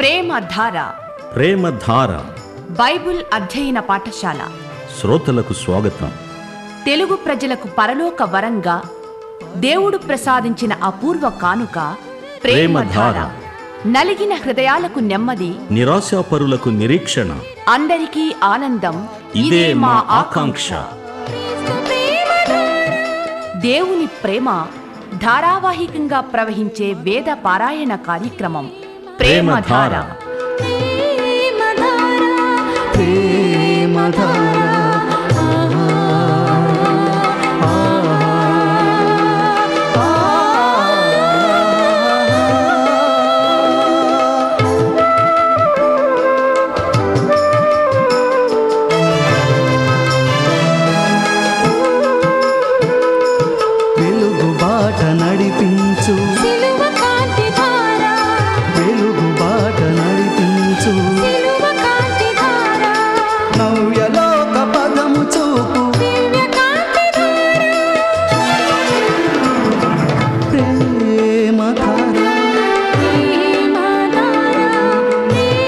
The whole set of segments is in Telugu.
ప్రేమధార ప్రేమధార బైబిల్ అధ్యయన పాఠశాల శ్రోతలకు స్వాగతం తెలుగు ప్రజలకు పరలోక వరంగా దేవుడు ప్రసాదించిన అపూర్వ కానుక ప్రేమధార ప్రేమధార. నలిగిన హృదయాలకు నెమ్మది నిరాశాపరులకు నిరీక్షణ అందరికీ ఆనందం ఇదే మా ఆకాంక్ష దేవుని ప్రేమ ధారావాహికంగా ప్రవహించే వేద పారాయణ కార్యక్రమం ప్రేమధార వెలుగు బాట నడిపించు సిలువ కాంతి ధార వెలుగు బాట నడిపించు సిలువ కాంతి ధార నవ్యలోక పదము చూపు దివ్య కాంతి ధార ప్రేమ ధార ప్రేమ ధార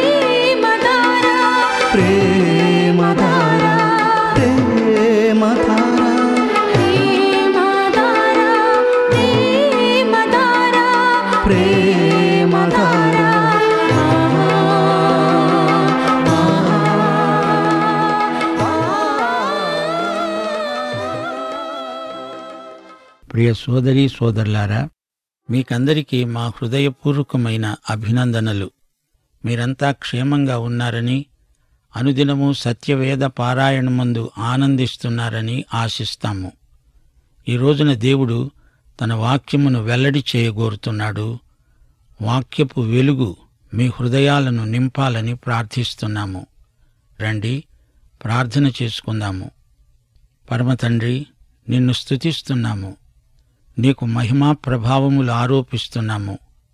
ప్రేమ ధార ప్రేమ ధార ప్రేమ ధార ప్రేమ ధార ప్రేమ ధార ప్రేమ ధార ప్రియ సోదరి సోదరులారా మీకందరికీ మా హృదయపూర్వకమైన అభినందనలు మీరంతా క్షేమంగా ఉన్నారని అనుదినము సత్యవేద పారాయణమందు ఆనందిస్తున్నారని ఆశిస్తాము ఈ రోజున దేవుడు తన వాక్యమును వెల్లడి చేయగోరుతున్నాడు వాక్యపు వెలుగు మీ హృదయాలను నింపాలని ప్రార్థిస్తున్నాము రండి ప్రార్థన చేసుకుందాము పరమతండ్రి నిన్ను స్తుతిస్తున్నాము నీకు మహిమా ప్రభావములు ఆరోపిస్తున్నాము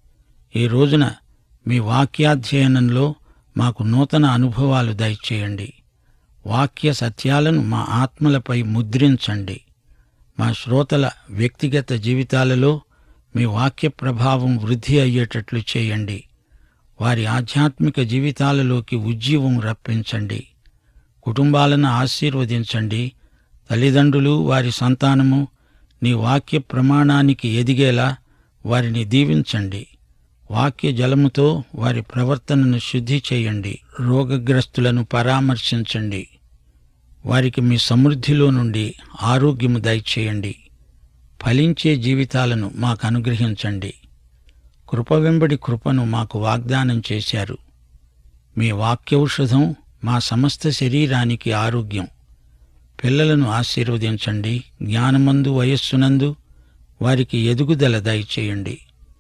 ఈ రోజున మీ వాక్యాధ్యయనంలో మాకు నూతన అనుభవాలు దయచేయండి వాక్య సత్యాలను మా ఆత్మలపై ముద్రించండి మా శ్రోతల వ్యక్తిగత జీవితాలలో మీ వాక్య ప్రభావం వృద్ధి అయ్యేటట్లు చేయండి వారి ఆధ్యాత్మిక జీవితాలలోకి ఉజ్జీవం రప్పించండి కుటుంబాలను ఆశీర్వదించండి తల్లిదండ్రులు వారి సంతానము నీ వాక్య ప్రమాణానికి ఎదిగేలా వారిని దీవించండి వాక్య జలముతో వారి ప్రవర్తనను శుద్ధి చేయండి రోగగ్రస్తులను పరామర్శించండి వారికి మీ సమృద్ధిలో నుండి ఆరోగ్యము దయచేయండి ఫలించే జీవితాలను మాకు అనుగ్రహించండి కృప వెంబడి కృపను మాకు వాగ్దానం చేశారు మీ వాక్యౌషధం మా సమస్త శరీరానికి ఆరోగ్యం పిల్లలను ఆశీర్వదించండి జ్ఞానమందు వయస్సునందు వారికి ఎదుగుదల దయచేయండి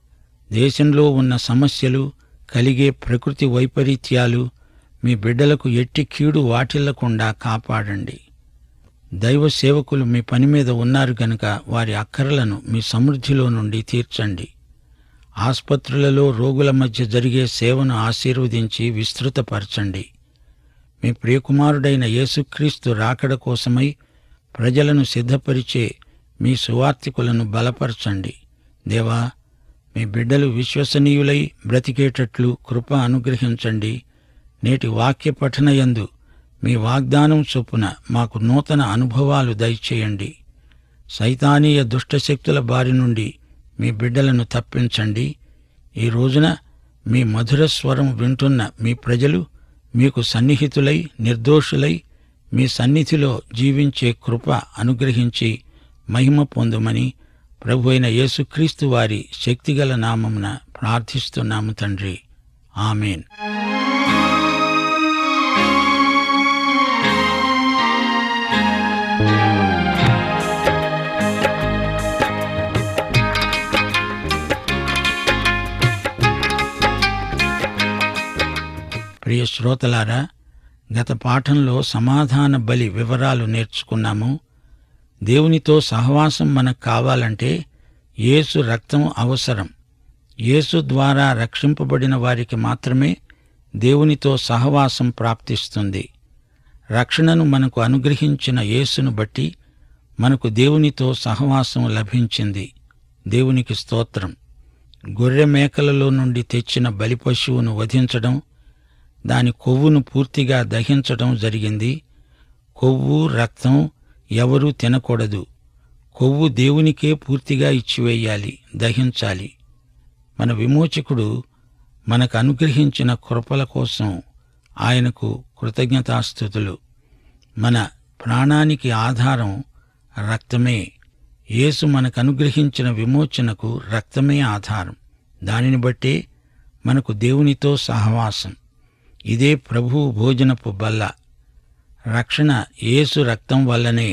దేశంలో ఉన్న సమస్యలు కలిగే ప్రకృతి వైపరీత్యాలు మీ బిడ్డలకు ఎట్టి కీడు వాటిల్లకుండా కాపాడండి దైవ సేవకులు మీ పని మీద ఉన్నారు గనుక వారి అక్కరలను మీ సమృద్ధిలో నుండి తీర్చండి ఆస్పత్రులలో రోగుల మధ్య జరిగే సేవను ఆశీర్వదించి విస్తృతపరచండి మీ ప్రియకుమారుడైన యేసుక్రీస్తు రాకడ కోసమై ప్రజలను సిద్ధపరిచే మీ సువార్తికులను బలపరచండి దేవా మీ బిడ్డలు విశ్వసనీయులై బ్రతికేటట్లు కృప అనుగ్రహించండి నేటి వాక్య పఠనయందు మీ వాగ్దానం చొప్పున మాకు నూతన అనుభవాలు దయచేయండి సైతానీయ దుష్టశక్తుల బారి నుండి మీ బిడ్డలను తప్పించండి ఈ రోజున మీ మధుర స్వరం వింటున్న మీ ప్రజలు మీకు సన్నిహితులై నిర్దోషులై మీ సన్నిధిలో జీవించే కృప అనుగ్రహించి మహిమ పొందుమని ప్రభు అయిన యేసుక్రీస్తు వారి శక్తిగల నామమున ప్రార్థిస్తున్నాము తండ్రి ఆమెన్ ప్రియ శ్రోతలారా గత పాఠంలో సమాధాన బలి వివరాలు నేర్చుకున్నాము దేవునితో సహవాసం మనకు కావాలంటే యేసు రక్తం అవసరం యేసు ద్వారా రక్షింపబడిన వారికి మాత్రమే దేవునితో సహవాసం ప్రాప్తిస్తుంది రక్షణను మనకు అనుగ్రహించిన యేసును బట్టి మనకు దేవునితో సహవాసం లభించింది దేవునికి స్తోత్రం గొర్రె మేకలలో నుండి తెచ్చిన బలి పశువును వధించడం దాని కొవ్వును పూర్తిగా దహించడం జరిగింది కొవ్వు రక్తం ఎవరూ తినకూడదు కొవ్వు దేవునికే పూర్తిగా ఇచ్చివేయాలి దహించాలి మన విమోచకుడు మనకు అనుగ్రహించిన కృపల కోసం ఆయనకు కృతజ్ఞతాస్థుతులు మన ప్రాణానికి ఆధారం రక్తమే యేసు మనకు అనుగ్రహించిన విమోచనకు రక్తమే ఆధారం దానిని బట్టే మనకు దేవునితో సహవాసం ఇదే ప్రభు భోజనపు బల్ల రక్షణ యేసు రక్తం వల్లనే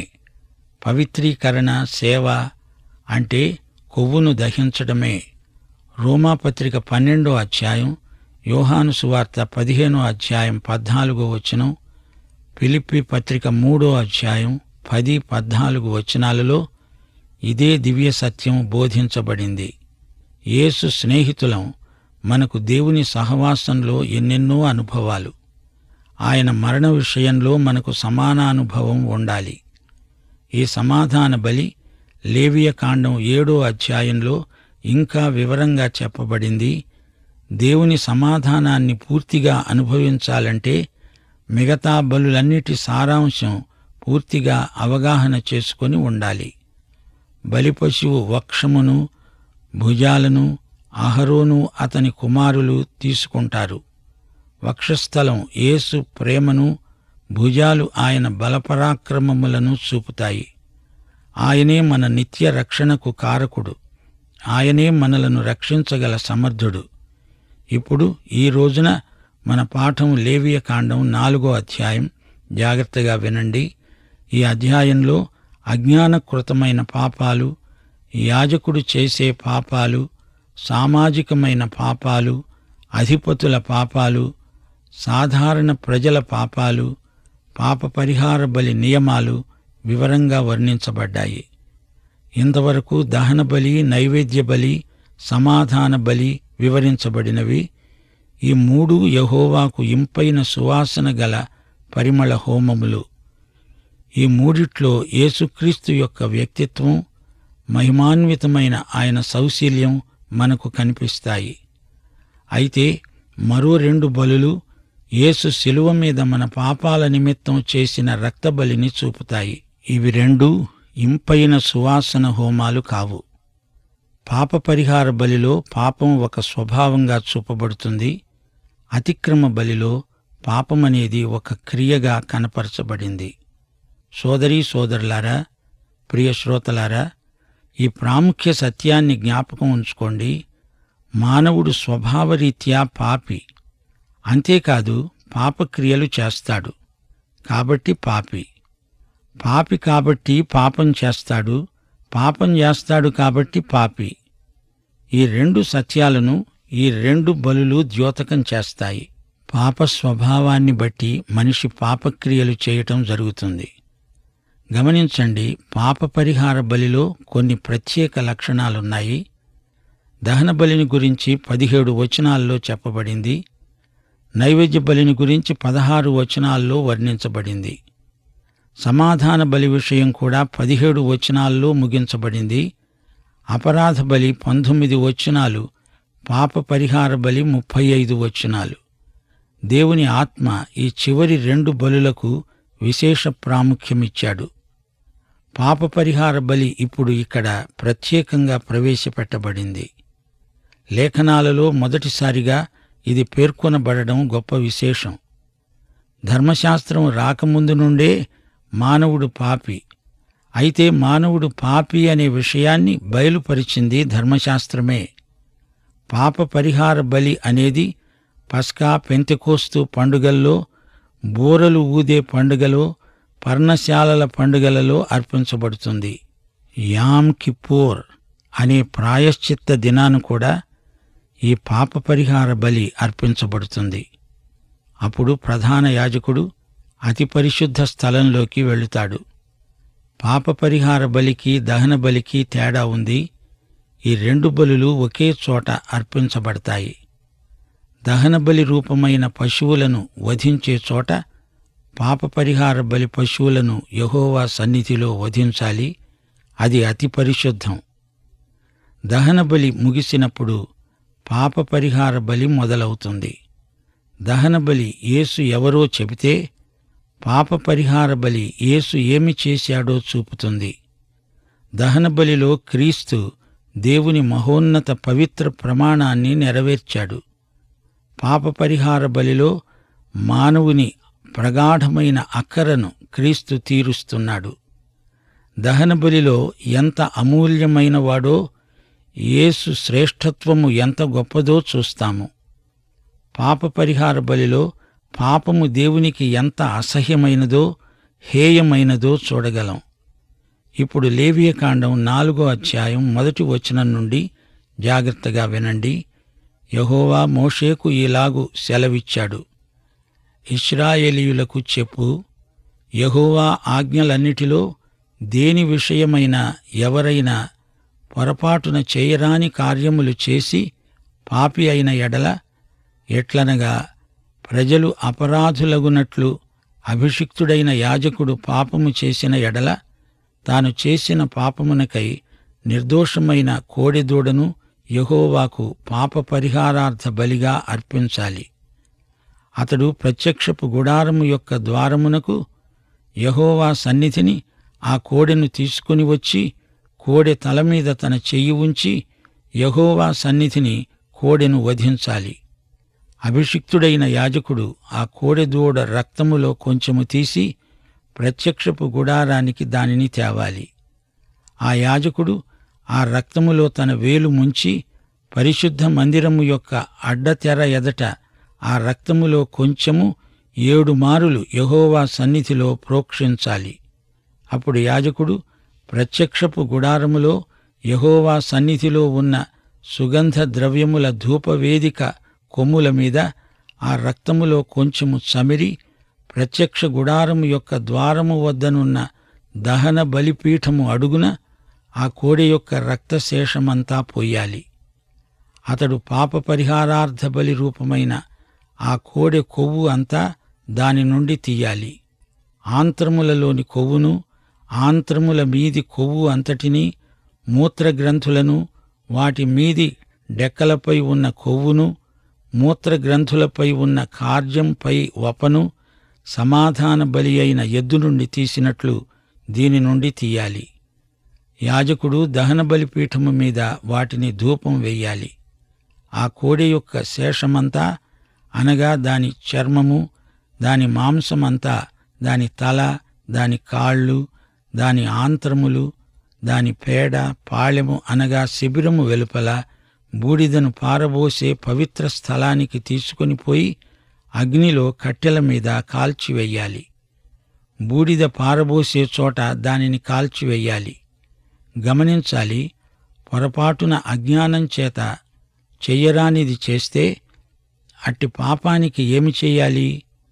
పవిత్రీకరణ సేవ అంటే కొవ్వును దహించడమే రోమాపత్రిక పన్నెండో అధ్యాయం యోహాను సువార్త పదిహేనో అధ్యాయం పద్నాలుగో వచనం ఫిలిప్పి పత్రిక మూడో అధ్యాయం పది పద్నాలుగు వచనాలలో ఇదే దివ్య సత్యం బోధించబడింది యేసు స్నేహితులం మనకు దేవుని సహవాసంలో ఎన్నెన్నో అనుభవాలు ఆయన మరణ విషయంలో మనకు సమానానుభవం ఉండాలి ఈ సమాధాన బలి లేవియ కాండం ఏడో అధ్యాయంలో ఇంకా వివరంగా చెప్పబడింది దేవుని సమాధానాన్ని పూర్తిగా అనుభవించాలంటే మిగతా బలులన్నిటి సారాంశం పూర్తిగా అవగాహన చేసుకొని ఉండాలి బలిపశువు వక్షమును భుజాలను అహరోను అతని కుమారులు తీసుకుంటారు వక్షస్థలం యేసు ప్రేమను భుజాలు ఆయన బలపరాక్రమములను చూపుతాయి ఆయనే మన నిత్య రక్షణకు కారకుడు ఆయనే మనలను రక్షించగల సమర్థుడు ఇప్పుడు ఈ రోజున మన పాఠం లేవియ కాండం నాలుగో అధ్యాయం జాగ్రత్తగా వినండి ఈ అధ్యాయంలో అజ్ఞానకృతమైన పాపాలు యాజకుడు చేసే పాపాలు సామాజికమైన పాపాలు అధిపతుల పాపాలు సాధారణ ప్రజల పాపాలు పాప పరిహార బలి నియమాలు వివరంగా వర్ణించబడ్డాయి ఇంతవరకు దహన బలి నైవేద్య బలి సమాధాన బలి వివరించబడినవి ఈ మూడు యహోవాకు ఇంపైన సువాసన గల పరిమళ హోమములు ఈ మూడిట్లో యేసుక్రీస్తు యొక్క వ్యక్తిత్వం మహిమాన్వితమైన ఆయన సౌశీల్యం మనకు కనిపిస్తాయి అయితే మరో రెండు బలులు యేసు శిలువ మీద మన పాపాల నిమిత్తం చేసిన రక్తబలిని చూపుతాయి ఇవి రెండు ఇంపైన సువాసన హోమాలు కావు పాప పరిహార బలిలో పాపం ఒక స్వభావంగా చూపబడుతుంది అతిక్రమ బలిలో పాపమనేది ఒక క్రియగా కనపరచబడింది సోదరీ సోదరులారా ప్రియ శ్రోతలారా ఈ ప్రాముఖ్య సత్యాన్ని జ్ఞాపకం ఉంచుకోండి మానవుడు స్వభావరీత్యా పాపి అంతేకాదు పాపక్రియలు చేస్తాడు కాబట్టి పాపి పాపి కాబట్టి పాపం చేస్తాడు పాపం చేస్తాడు కాబట్టి పాపి ఈ రెండు సత్యాలను ఈ రెండు బలులు ద్యోతకం చేస్తాయి పాప స్వభావాన్ని బట్టి మనిషి పాపక్రియలు చేయటం జరుగుతుంది గమనించండి పాప పరిహార బలిలో కొన్ని ప్రత్యేక లక్షణాలున్నాయి దహన బలిని గురించి పదిహేడు వచనాల్లో చెప్పబడింది నైవేద్య బలిని గురించి పదహారు వచనాల్లో వర్ణించబడింది సమాధాన బలి విషయం కూడా పదిహేడు వచనాల్లో ముగించబడింది అపరాధ బలి పంతొమ్మిది వచనాలు పాప పరిహార బలి ముప్పై ఐదు వచనాలు దేవుని ఆత్మ ఈ చివరి రెండు బలులకు విశేష ప్రాముఖ్యమిచ్చాడు పాప పరిహార బలి ఇప్పుడు ఇక్కడ ప్రత్యేకంగా ప్రవేశపెట్టబడింది లేఖనాలలో మొదటిసారిగా ఇది పేర్కొనబడడం గొప్ప విశేషం ధర్మశాస్త్రం రాకముందు నుండే మానవుడు పాపి అయితే మానవుడు పాపి అనే విషయాన్ని బయలుపరిచింది ధర్మశాస్త్రమే పాప పరిహార బలి అనేది పస్కా పెంతెకోస్తు పండుగల్లో బూరలు ఊదే పండుగలో పర్ణశాలల పండుగలలో అర్పించబడుతుంది యామ్ కిపోర్ అనే ప్రాయశ్చిత్త దినాను కూడా ఈ పాప పరిహార బలి అర్పించబడుతుంది అప్పుడు ప్రధాన యాజకుడు అతి పరిశుద్ధ స్థలంలోకి వెళుతాడు పాప పరిహార బలికి దహన బలికి తేడా ఉంది ఈ రెండు బలులు ఒకే చోట అర్పించబడతాయి దహన బలి రూపమైన పశువులను వధించే చోట పాప పరిహార బలి పశువులను యహోవా సన్నిధిలో వధించాలి అది అతి పరిశుద్ధం దహన బలి ముగిసినప్పుడు పాప పరిహార బలి మొదలవుతుంది దహన బలి యేసు ఎవరో చెబితే పాప పరిహార బలి యేసు ఏమి చేశాడో చూపుతుంది దహన బలిలో క్రీస్తు దేవుని మహోన్నత పవిత్ర ప్రమాణాన్ని నెరవేర్చాడు పాప పరిహార బలిలో మానవుని ప్రగాఢమైన అక్కరను క్రీస్తు తీరుస్తున్నాడు దహన బలిలో ఎంత అమూల్యమైన వాడో యేసు శ్రేష్ఠత్వము ఎంత గొప్పదో చూస్తాము పాప పరిహార బలిలో పాపము దేవునికి ఎంత అసహ్యమైనదో హేయమైనదో చూడగలం ఇప్పుడు లేవియకాండం నాలుగో అధ్యాయం మొదటి వచనం నుండి జాగ్రత్తగా వినండి యహోవా మోషేకు ఈలాగు సెలవిచ్చాడు ఇస్రాయేలీయులకు చెప్పు యహోవా ఆజ్ఞలన్నిటిలో దేని విషయమైన ఎవరైనా పొరపాటున చేయరాని కార్యములు చేసి పాపి అయిన ఎడల ఎట్లనగా ప్రజలు అపరాధులగునట్లు అభిషిక్తుడైన యాజకుడు పాపము చేసిన ఎడల తాను చేసిన పాపమునకై నిర్దోషమైన కోడెదూడను యహోవాకు పాప పరిహారార్థ బలిగా అర్పించాలి అతడు ప్రత్యక్షపు గుడారము యొక్క ద్వారమునకు యహోవా సన్నిధిని ఆ కోడెను తీసుకుని వచ్చి కోడె తల మీద తన చెయ్యి ఉంచి యహోవా సన్నిధిని కోడెను వధించాలి అభిషిక్తుడైన యాజకుడు ఆ కోడెదూడ రక్తములో కొంచెము తీసి ప్రత్యక్షపు గుడారానికి దానిని తేవాలి ఆ యాజకుడు ఆ రక్తములో తన వేలు ముంచి పరిశుద్ధ మందిరము యొక్క అడ్డతెర ఎదట ఆ రక్తములో కొంచెము ఏడు మారులు యహోవా సన్నిధిలో ప్రోక్షించాలి అప్పుడు యాజకుడు ప్రత్యక్షపు గుడారములో యహోవా సన్నిధిలో ఉన్న సుగంధ ద్రవ్యముల ధూపవేదిక కొమ్ముల మీద ఆ రక్తములో కొంచెము చమిరి ప్రత్యక్ష గుడారము యొక్క ద్వారము వద్దనున్న దహన బలిపీఠము అడుగున ఆ కోడె యొక్క రక్తశేషమంతా పొయ్యాలి అతడు పాప పరిహారార్థ బలి రూపమైన ఆ కోడె కొవ్వు అంతా దాని నుండి తీయాలి ఆంత్రములలోని కొవ్వును ఆంత్రముల మీది కొవ్వు అంతటినీ మూత్రగ్రంథులను వాటి మీది డెక్కలపై ఉన్న కొవ్వును మూత్రగ్రంథులపై ఉన్న కార్యంపై వపను సమాధాన బలి అయిన ఎద్దు నుండి తీసినట్లు దీని నుండి తీయాలి యాజకుడు దహన బలిపీఠము మీద వాటిని ధూపం వెయ్యాలి ఆ కోడె యొక్క శేషమంతా అనగా దాని చర్మము దాని మాంసమంతా దాని తల దాని కాళ్ళు దాని ఆంత్రములు దాని పేడ పాళెము అనగా శిబిరము వెలుపల బూడిదను పారబోసే పవిత్ర స్థలానికి తీసుకొని పోయి అగ్నిలో కట్టెల మీద కాల్చివెయ్యాలి బూడిద పారబోసే చోట దానిని కాల్చివెయ్యాలి గమనించాలి పొరపాటున అజ్ఞానం చేత చెయ్యరానిది చేస్తే అట్టి పాపానికి ఏమి చెయ్యాలి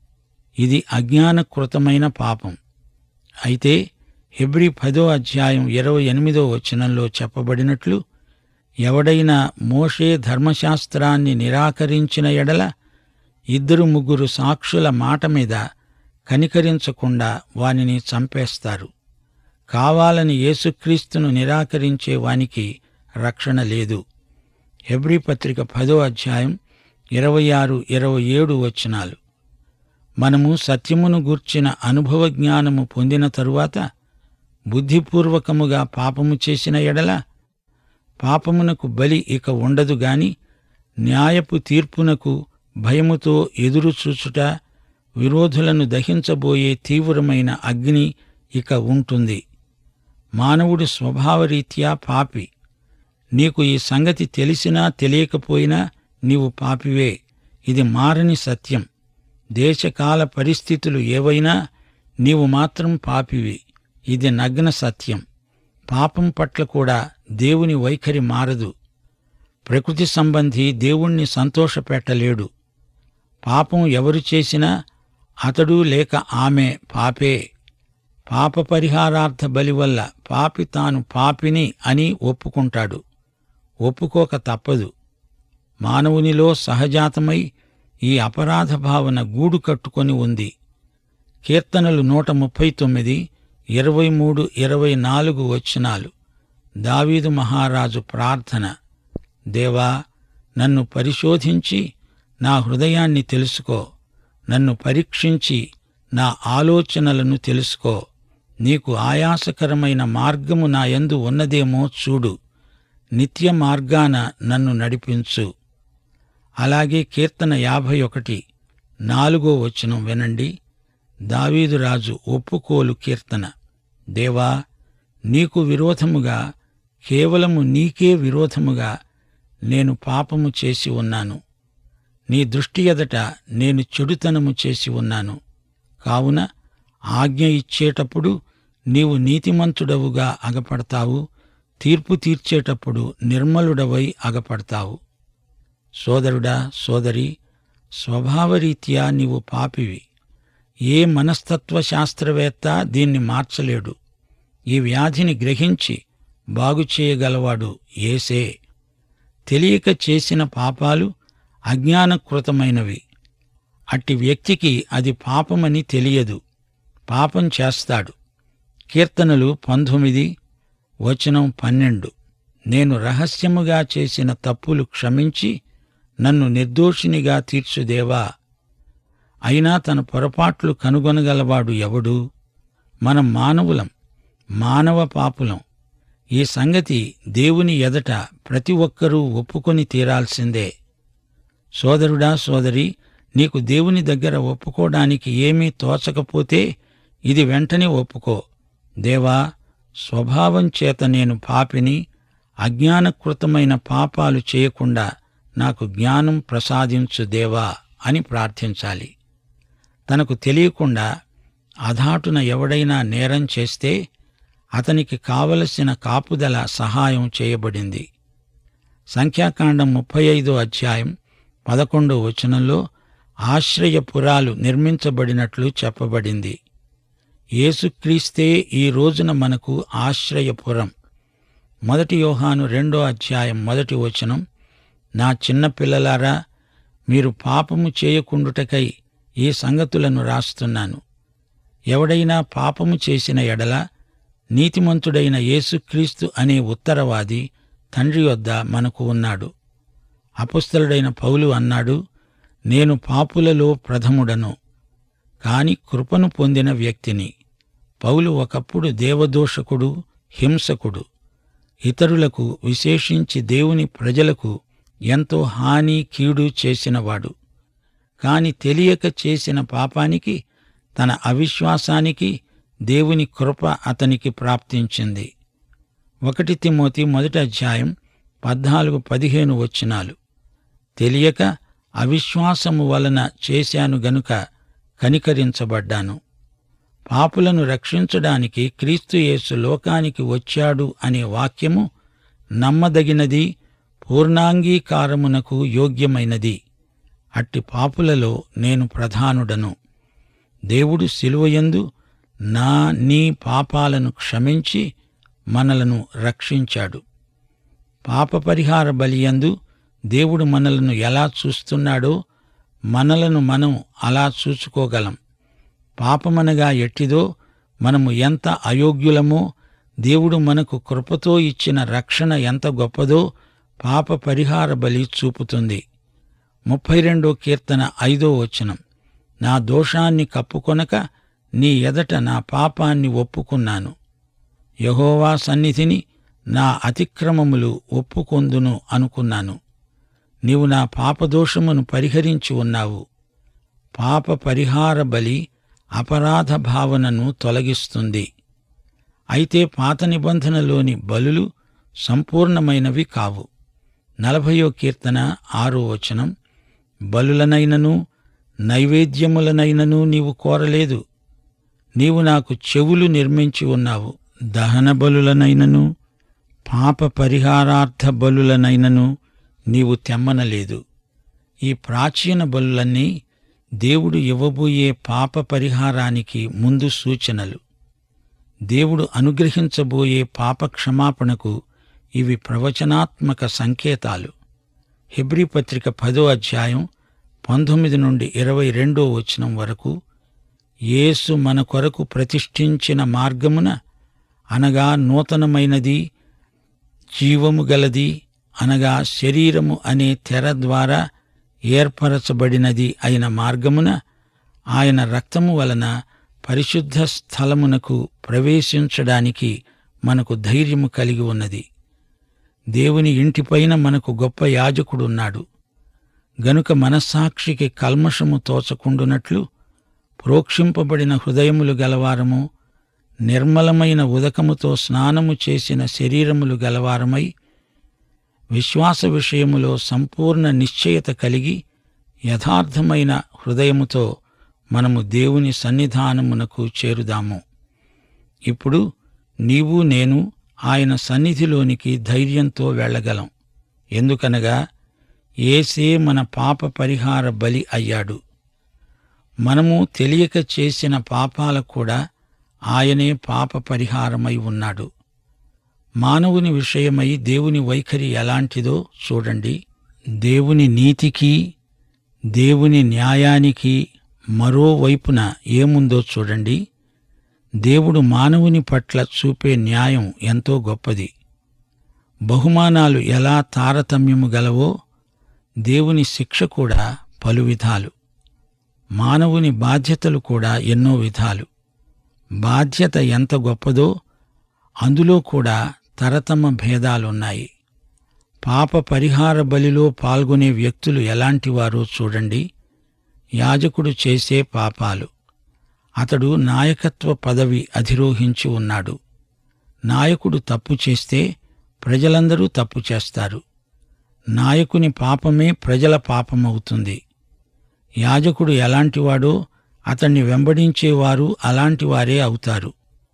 ఇది అజ్ఞానకృతమైన పాపం అయితే హెబ్రి పదో అధ్యాయం ఇరవై ఎనిమిదో వచనంలో చెప్పబడినట్లు ఎవడైనా మోషే ధర్మశాస్త్రాన్ని నిరాకరించిన ఎడల ఇద్దరు ముగ్గురు సాక్షుల మాట మీద కనికరించకుండా వానిని చంపేస్తారు కావాలని యేసుక్రీస్తును నిరాకరించే వానికి రక్షణ లేదు హెబ్రీ పత్రిక పదో అధ్యాయం ఇరవై ఆరు ఇరవై ఏడు వచనాలు మనము సత్యమును గూర్చిన అనుభవ జ్ఞానము పొందిన తరువాత బుద్ధిపూర్వకముగా పాపము చేసిన ఎడల పాపమునకు బలి ఇక ఉండదు గాని న్యాయపు తీర్పునకు భయముతో ఎదురు చూచుట విరోధులను దహించబోయే తీవ్రమైన అగ్ని ఇక ఉంటుంది మానవుడు స్వభావరీత్యా పాపి నీకు ఈ సంగతి తెలిసినా తెలియకపోయినా నీవు పాపివే ఇది మారని సత్యం దేశకాల పరిస్థితులు ఏవైనా నీవు మాత్రం పాపివి ఇది నగ్న సత్యం పాపం పట్ల కూడా దేవుని వైఖరి మారదు ప్రకృతి సంబంధి దేవుణ్ణి సంతోషపెట్టలేడు పాపం ఎవరు చేసినా అతడు లేక ఆమె పాపే పాప పరిహారార్థ బలి వల్ల పాపి తాను పాపిని అని ఒప్పుకుంటాడు ఒప్పుకోక తప్పదు మానవునిలో సహజాతమై ఈ అపరాధ భావన గూడు కట్టుకొని ఉంది కీర్తనలు నూట ముప్పై తొమ్మిది ఇరవై మూడు ఇరవై నాలుగు వచనాలు దావీదు మహారాజు ప్రార్థన దేవా నన్ను పరిశోధించి నా హృదయాన్ని తెలుసుకో నన్ను పరీక్షించి నా ఆలోచనలను తెలుసుకో నీకు ఆయాసకరమైన మార్గము నా యందు ఉన్నదేమో చూడు నిత్య మార్గాన నన్ను నడిపించు అలాగే కీర్తన యాభై ఒకటి నాలుగో వచనం వినండి దావీదు రాజు ఒప్పుకోలు కీర్తన దేవా నీకు విరోధముగా కేవలము నీకే విరోధముగా నేను పాపము చేసి ఉన్నాను నీ దృష్టి ఎదట నేను చెడుతనము చేసి ఉన్నాను కావున ఆజ్ఞ ఇచ్చేటప్పుడు నీవు నీతిమంతుడవుగా అగపడతావు తీర్పు తీర్చేటప్పుడు నిర్మలుడవై అగపడతావు సోదరుడా సోదరి స్వభావరీత్యా నీవు పాపివి ఏ మనస్తత్వ శాస్త్రవేత్త దీన్ని మార్చలేడు ఈ వ్యాధిని గ్రహించి బాగు చేయగలవాడు ఏసే తెలియక చేసిన పాపాలు అజ్ఞానకృతమైనవి అట్టి వ్యక్తికి అది పాపమని తెలియదు పాపం చేస్తాడు కీర్తనలు పంతొమ్మిది వచనం పన్నెండు నేను రహస్యముగా చేసిన తప్పులు క్షమించి నన్ను నిర్దోషినిగా తీర్చుదేవా అయినా తన పొరపాట్లు కనుగొనగలవాడు ఎవడు మనం మానవులం మానవ పాపులం ఈ సంగతి దేవుని ఎదట ప్రతి ఒక్కరూ ఒప్పుకొని తీరాల్సిందే సోదరుడా సోదరి నీకు దేవుని దగ్గర ఒప్పుకోవడానికి ఏమీ తోచకపోతే ఇది వెంటనే ఒప్పుకో దేవా స్వభావం చేత నేను పాపిని అజ్ఞానకృతమైన పాపాలు చేయకుండా నాకు జ్ఞానం ప్రసాదించు దేవా అని ప్రార్థించాలి తనకు తెలియకుండా అధాటున ఎవడైనా నేరం చేస్తే అతనికి కావలసిన కాపుదల సహాయం చేయబడింది సంఖ్యాకాండం ముప్పై ఐదో అధ్యాయం పదకొండో వచనంలో ఆశ్రయపురాలు నిర్మించబడినట్లు చెప్పబడింది యేసుక్రీస్తే ఈ రోజున మనకు ఆశ్రయపురం మొదటి యోహాను రెండో అధ్యాయం మొదటి వచనం నా చిన్న పిల్లలారా మీరు పాపము చేయకుండుటకై ఈ సంగతులను రాస్తున్నాను ఎవడైనా పాపము చేసిన ఎడల నీతిమంతుడైన యేసుక్రీస్తు అనే ఉత్తరవాది తండ్రి వద్ద మనకు ఉన్నాడు అపుస్తలుడైన పౌలు అన్నాడు నేను పాపులలో ప్రథముడను కాని కృపను పొందిన వ్యక్తిని పౌలు ఒకప్పుడు దేవదోషకుడు హింసకుడు ఇతరులకు విశేషించి దేవుని ప్రజలకు ఎంతో హాని కీడు చేసినవాడు కాని తెలియక చేసిన పాపానికి తన అవిశ్వాసానికి దేవుని కృప అతనికి ప్రాప్తించింది ఒకటి తిమోతి మొదటి అధ్యాయం పద్నాలుగు పదిహేను వచనాలు తెలియక అవిశ్వాసము వలన చేశాను గనుక కనికరించబడ్డాను పాపులను రక్షించడానికి క్రీస్తు యేసు లోకానికి వచ్చాడు అనే వాక్యము నమ్మదగినది పూర్ణాంగీకారమునకు యోగ్యమైనది అట్టి పాపులలో నేను ప్రధానుడను దేవుడు శిలువయందు నా నీ పాపాలను క్షమించి మనలను రక్షించాడు పాప పరిహార బలియందు దేవుడు మనలను ఎలా చూస్తున్నాడో మనలను మనం అలా చూసుకోగలం పాపమనగా ఎట్టిదో మనము ఎంత అయోగ్యులమో దేవుడు మనకు కృపతో ఇచ్చిన రక్షణ ఎంత గొప్పదో పాప పరిహార బలి చూపుతుంది ముప్పై రెండో కీర్తన ఐదో వచనం నా దోషాన్ని కప్పుకొనక నీ ఎదట నా పాపాన్ని ఒప్పుకున్నాను యహోవా సన్నిధిని నా అతిక్రమములు ఒప్పుకొందును అనుకున్నాను నీవు నా పాపదోషమును పరిహరించి ఉన్నావు పాప పరిహార బలి అపరాధ భావనను తొలగిస్తుంది అయితే పాత నిబంధనలోని బలులు సంపూర్ణమైనవి కావు నలభయో కీర్తన ఆరో వచనం బలులనైనను నైవేద్యములనైనను నీవు కోరలేదు నీవు నాకు చెవులు నిర్మించి ఉన్నావు దహన బలులనైనను పాప పరిహారార్థ బలులనైనను నీవు తెమ్మనలేదు ఈ ప్రాచీన బలులన్నీ దేవుడు ఇవ్వబోయే పాప పరిహారానికి ముందు సూచనలు దేవుడు అనుగ్రహించబోయే పాప క్షమాపణకు ఇవి ప్రవచనాత్మక సంకేతాలు హెబ్రీ పత్రిక పదో అధ్యాయం పంతొమ్మిది నుండి ఇరవై రెండో వచనం వరకు యేసు మన కొరకు ప్రతిష్ఠించిన మార్గమున అనగా నూతనమైనది జీవము గలది అనగా శరీరము అనే తెర ద్వారా ఏర్పరచబడినది అయిన మార్గమున ఆయన రక్తము వలన పరిశుద్ధ స్థలమునకు ప్రవేశించడానికి మనకు ధైర్యము కలిగి ఉన్నది దేవుని ఇంటిపైన మనకు గొప్ప యాజకుడున్నాడు గనుక మనస్సాక్షికి కల్మషము తోచకుండునట్లు ప్రోక్షింపబడిన హృదయములు గలవారము నిర్మలమైన ఉదకముతో స్నానము చేసిన శరీరములు గలవారమై విశ్వాస విషయములో సంపూర్ణ నిశ్చయత కలిగి యథార్థమైన హృదయముతో మనము దేవుని సన్నిధానమునకు చేరుదాము ఇప్పుడు నీవు నేను ఆయన సన్నిధిలోనికి ధైర్యంతో వెళ్ళగలం ఎందుకనగా ఏసే మన పాప పరిహార బలి అయ్యాడు మనము తెలియక చేసిన పాపాలకు కూడా ఆయనే పాప పరిహారమై ఉన్నాడు మానవుని విషయమై దేవుని వైఖరి ఎలాంటిదో చూడండి దేవుని నీతికి దేవుని న్యాయానికి మరోవైపున ఏముందో చూడండి దేవుడు మానవుని పట్ల చూపే న్యాయం ఎంతో గొప్పది బహుమానాలు ఎలా తారతమ్యము గలవో దేవుని శిక్ష కూడా పలు విధాలు మానవుని బాధ్యతలు కూడా ఎన్నో విధాలు బాధ్యత ఎంత గొప్పదో అందులో కూడా తరతమ భేదాలున్నాయి పాప పరిహార బలిలో పాల్గొనే వ్యక్తులు ఎలాంటివారో చూడండి యాజకుడు చేసే పాపాలు అతడు నాయకత్వ పదవి అధిరోహించి ఉన్నాడు నాయకుడు తప్పు చేస్తే ప్రజలందరూ తప్పు చేస్తారు నాయకుని పాపమే ప్రజల పాపమవుతుంది యాజకుడు ఎలాంటివాడో అతన్ని వెంబడించేవారు అలాంటివారే అవుతారు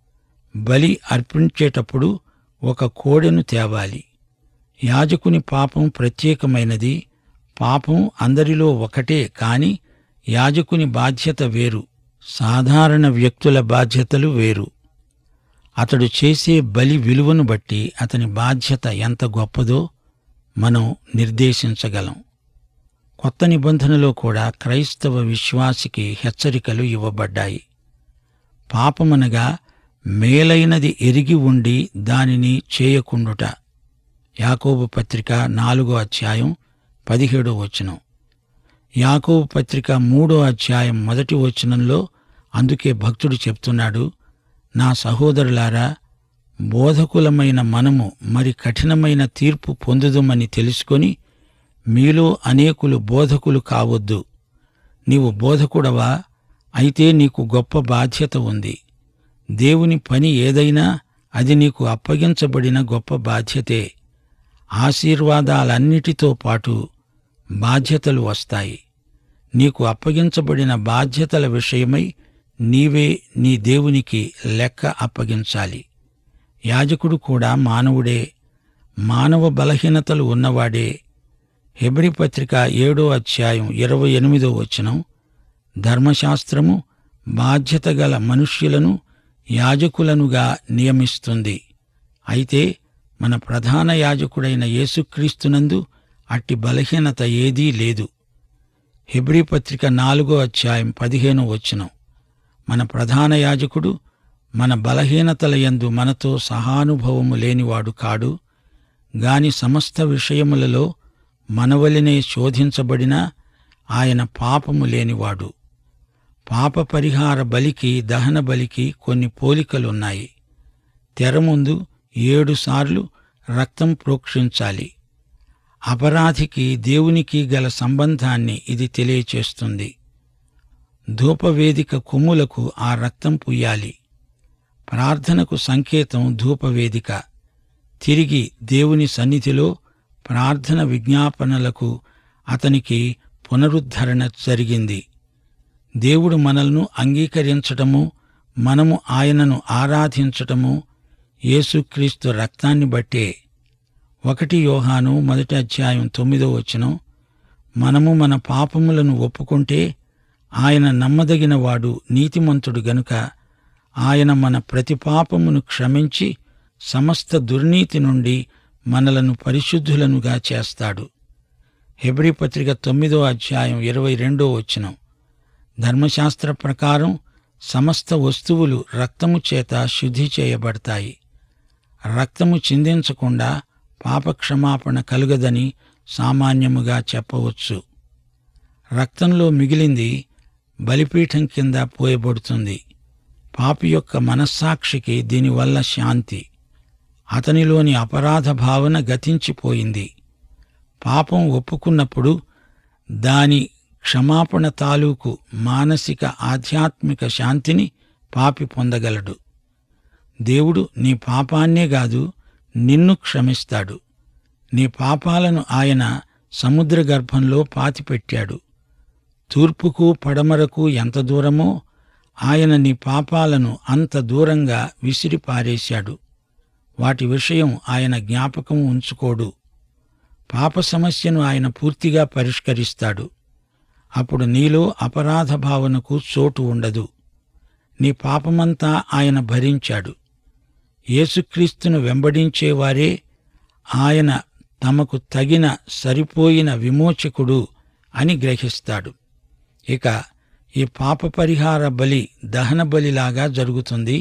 బలి అర్పించేటప్పుడు ఒక కోడెను తేవాలి యాజకుని పాపం ప్రత్యేకమైనది పాపం అందరిలో ఒకటే కాని యాజకుని బాధ్యత వేరు సాధారణ వ్యక్తుల బాధ్యతలు వేరు అతడు చేసే బలి విలువను బట్టి అతని బాధ్యత ఎంత గొప్పదో మనం నిర్దేశించగలం కొత్త నిబంధనలో కూడా క్రైస్తవ విశ్వాసికి హెచ్చరికలు ఇవ్వబడ్డాయి పాపమనగా మేలైనది ఎరిగి ఉండి దానిని చేయకుండుట యాకోబు పత్రిక నాలుగో అధ్యాయం పదిహేడో వచనం యాకోబు పత్రిక మూడో అధ్యాయం మొదటి వచనంలో అందుకే భక్తుడు చెప్తున్నాడు నా సహోదరులారా బోధకులమైన మనము మరి కఠినమైన తీర్పు పొందుదుమని తెలుసుకొని మీలో అనేకులు బోధకులు కావద్దు నీవు బోధకుడవా అయితే నీకు గొప్ప బాధ్యత ఉంది దేవుని పని ఏదైనా అది నీకు అప్పగించబడిన గొప్ప బాధ్యతే ఆశీర్వాదాలన్నిటితో పాటు బాధ్యతలు వస్తాయి నీకు అప్పగించబడిన బాధ్యతల విషయమై నీవే నీ దేవునికి లెక్క అప్పగించాలి యాజకుడు కూడా మానవుడే మానవ బలహీనతలు ఉన్నవాడే హెబ్రి పత్రిక ఏడో అధ్యాయం ఇరవై ఎనిమిదో వచనం ధర్మశాస్త్రము బాధ్యత గల మనుష్యులను యాజకులనుగా నియమిస్తుంది అయితే మన ప్రధాన యాజకుడైన యేసుక్రీస్తునందు అట్టి బలహీనత ఏదీ లేదు హెబ్రీ పత్రిక నాలుగో అధ్యాయం పదిహేనో వచనం మన ప్రధాన యాజకుడు మన బలహీనతల యందు మనతో సహానుభవము లేనివాడు కాడు గాని సమస్త విషయములలో మనవలినే శోధించబడినా ఆయన పాపము లేనివాడు పాప పరిహార బలికి దహన బలికి కొన్ని పోలికలున్నాయి తెర ముందు ఏడుసార్లు రక్తం ప్రోక్షించాలి అపరాధికి దేవునికి గల సంబంధాన్ని ఇది తెలియచేస్తుంది ధూపవేదిక కొమ్ములకు ఆ రక్తం పుయ్యాలి ప్రార్థనకు సంకేతం ధూపవేదిక తిరిగి దేవుని సన్నిధిలో ప్రార్థన విజ్ఞాపనలకు అతనికి పునరుద్ధరణ జరిగింది దేవుడు మనల్ని అంగీకరించటము మనము ఆయనను ఆరాధించటము యేసుక్రీస్తు రక్తాన్ని బట్టే ఒకటి యోహాను మొదటి అధ్యాయం తొమ్మిదో వచనం మనము మన పాపములను ఒప్పుకుంటే ఆయన నమ్మదగినవాడు నీతిమంతుడు గనుక ఆయన మన ప్రతి పాపమును క్షమించి సమస్త దుర్నీతి నుండి మనలను పరిశుద్ధులనుగా చేస్తాడు హెబ్రీ పత్రిక తొమ్మిదో అధ్యాయం ఇరవై రెండో వచనం ధర్మశాస్త్ర ప్రకారం సమస్త వస్తువులు రక్తము చేత శుద్ధి చేయబడతాయి రక్తము చిందించకుండా పాపక్షమాపణ కలుగదని సామాన్యముగా చెప్పవచ్చు రక్తంలో మిగిలింది బలిపీఠం కింద పోయబడుతుంది పాపి యొక్క మనస్సాక్షికి దీనివల్ల శాంతి అతనిలోని అపరాధ భావన గతించిపోయింది పాపం ఒప్పుకున్నప్పుడు దాని క్షమాపణ తాలూకు మానసిక ఆధ్యాత్మిక శాంతిని పాపి పొందగలడు దేవుడు నీ పాపాన్నే కాదు నిన్ను క్షమిస్తాడు నీ పాపాలను ఆయన సముద్ర గర్భంలో పాతిపెట్టాడు తూర్పుకు పడమరకు ఎంత దూరమో ఆయన నీ పాపాలను అంత దూరంగా విసిరి పారేశాడు వాటి విషయం ఆయన జ్ఞాపకం ఉంచుకోడు పాప సమస్యను ఆయన పూర్తిగా పరిష్కరిస్తాడు అప్పుడు నీలో అపరాధ భావనకు చోటు ఉండదు నీ పాపమంతా ఆయన భరించాడు యేసుక్రీస్తును వెంబడించేవారే ఆయన తమకు తగిన సరిపోయిన విమోచకుడు అని గ్రహిస్తాడు ఇక ఈ పాప పరిహార బలి దహన బలిలాగా జరుగుతుంది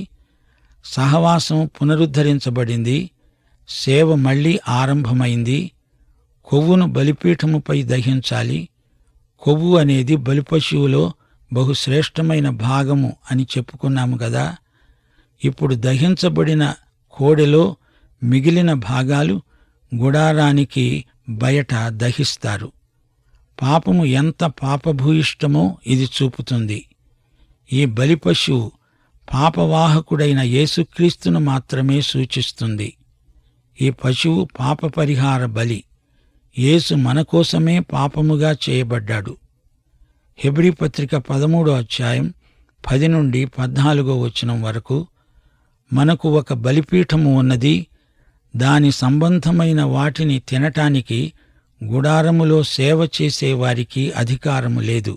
సహవాసం పునరుద్ధరించబడింది సేవ మళ్లీ ఆరంభమైంది కొవ్వును బలిపీఠముపై దహించాలి కొవ్వు అనేది బలిపశువులో బహుశ్రేష్టమైన భాగము అని చెప్పుకున్నాము కదా ఇప్పుడు దహించబడిన కోడెలో మిగిలిన భాగాలు గుడారానికి బయట దహిస్తారు పాపము ఎంత పాపభూయిష్టమో ఇది చూపుతుంది ఈ బలిపశువు పాపవాహకుడైన యేసుక్రీస్తును మాత్రమే సూచిస్తుంది ఈ పశువు పాప పరిహార బలి యేసు మన కోసమే పాపముగా చేయబడ్డాడు హెబ్రి పత్రిక పదమూడో అధ్యాయం పది నుండి పద్నాలుగో వచనం వరకు మనకు ఒక బలిపీఠము ఉన్నది దాని సంబంధమైన వాటిని తినటానికి గుడారములో సేవ చేసే వారికి అధికారము లేదు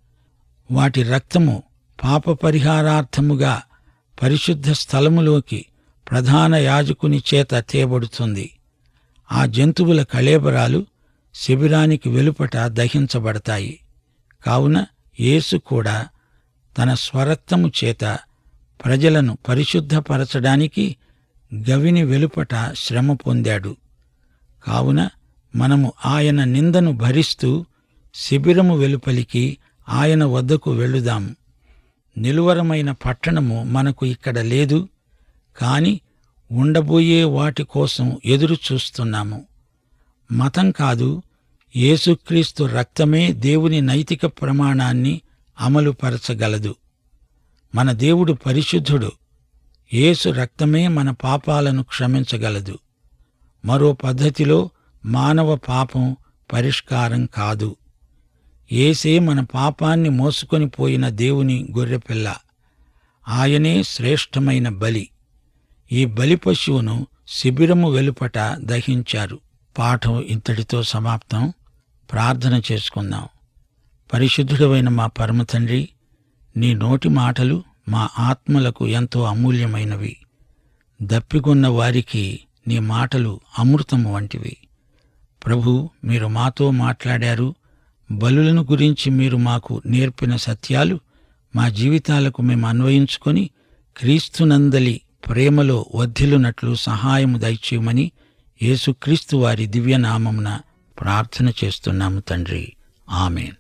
వాటి రక్తము పాప పరిహారార్థముగా పరిశుద్ధ స్థలములోకి ప్రధాన యాజకుని చేత తేబడుతుంది ఆ జంతువుల కళేబరాలు శిబిరానికి వెలుపట దహించబడతాయి కావున యేసు కూడా తన స్వరక్తము చేత ప్రజలను పరిశుద్ధపరచడానికి గవిని వెలుపట శ్రమ పొందాడు కావున మనము ఆయన నిందను భరిస్తూ శిబిరము వెలుపలికి ఆయన వద్దకు వెళ్ళుదాం నిలువరమైన పట్టణము మనకు ఇక్కడ లేదు కాని ఉండబోయే వాటి కోసం ఎదురు చూస్తున్నాము మతం కాదు యేసుక్రీస్తు రక్తమే దేవుని నైతిక ప్రమాణాన్ని అమలుపరచగలదు మన దేవుడు పరిశుద్ధుడు యేసు రక్తమే మన పాపాలను క్షమించగలదు మరో పద్ధతిలో మానవ పాపం పరిష్కారం కాదు ఏసే మన పాపాన్ని మోసుకొని పోయిన దేవుని గొర్రెపిల్ల ఆయనే శ్రేష్టమైన బలి ఈ బలి పశువును శిబిరము వెలుపట దహించారు పాఠం ఇంతటితో సమాప్తం ప్రార్థన చేసుకుందాం పరిశుద్ధుడమైన మా పరమ తండ్రి నీ నోటి మాటలు మా ఆత్మలకు ఎంతో అమూల్యమైనవి దప్పికొన్న వారికి నీ మాటలు అమృతము వంటివి ప్రభు మీరు మాతో మాట్లాడారు బలులను గురించి మీరు మాకు నేర్పిన సత్యాలు మా జీవితాలకు మేము అన్వయించుకొని క్రీస్తునందలి ప్రేమలో వర్ధిల్లునట్లు సహాయము దయచేయమని యేసుక్రీస్తు వారి దివ్యనామమున ప్రార్థన చేస్తున్నాము తండ్రి ఆమెన్